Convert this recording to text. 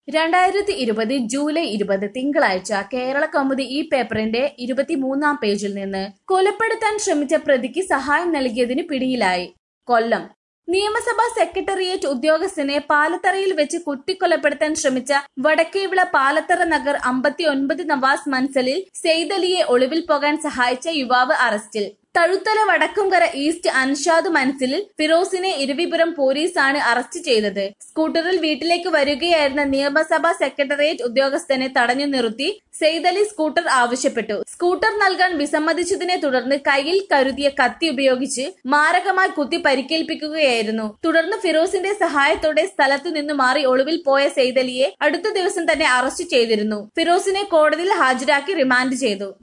രണ്ടായിരത്തി ഇരുപത് ജൂലൈ ഇരുപത് തിങ്കളാഴ്ച കേരള കൗമുദി ഈ പേപ്പറിന്റെ ഇരുപത്തിമൂന്നാം പേജിൽ നിന്ന് കൊലപ്പെടുത്താൻ ശ്രമിച്ച പ്രതിക്ക് സഹായം നൽകിയതിന് പിടിയിലായി കൊല്ലം നിയമസഭാ സെക്രട്ടേറിയറ്റ് ഉദ്യോഗസ്ഥനെ പാലത്തറയിൽ വെച്ച് കുത്തിക്കൊലപ്പെടുത്താൻ ശ്രമിച്ച വടക്കേവിള പാലത്തറ നഗർ അമ്പത്തി ഒൻപത് നവാസ് മൻസലിൽ സെയ്തലിയെ ഒളിവിൽ പോകാൻ സഹായിച്ച യുവാവ് അറസ്റ്റിൽ തഴുത്തല വടക്കുംകര ഈസ്റ്റ് അൻഷാദ് മനസ്സിലിൽ ഫിറോസിനെ ഇരവിപുരം പോലീസാണ് അറസ്റ്റ് ചെയ്തത് സ്കൂട്ടറിൽ വീട്ടിലേക്ക് വരികയായിരുന്ന നിയമസഭാ സെക്രട്ടേറിയറ്റ് ഉദ്യോഗസ്ഥനെ തടഞ്ഞു നിർത്തി സെയ്തലി സ്കൂട്ടർ ആവശ്യപ്പെട്ടു സ്കൂട്ടർ നൽകാൻ വിസമ്മതിച്ചതിനെ തുടർന്ന് കയ്യിൽ കരുതിയ കത്തി ഉപയോഗിച്ച് മാരകമായി കുത്തി പരിക്കേൽപ്പിക്കുകയായിരുന്നു തുടർന്ന് ഫിറോസിന്റെ സഹായത്തോടെ സ്ഥലത്തു നിന്ന് മാറി ഒളിവിൽ പോയ സെയ്തലിയെ അടുത്ത ദിവസം തന്നെ അറസ്റ്റ് ചെയ്തിരുന്നു ഫിറോസിനെ കോടതിയിൽ ഹാജരാക്കി റിമാൻഡ് ചെയ്തു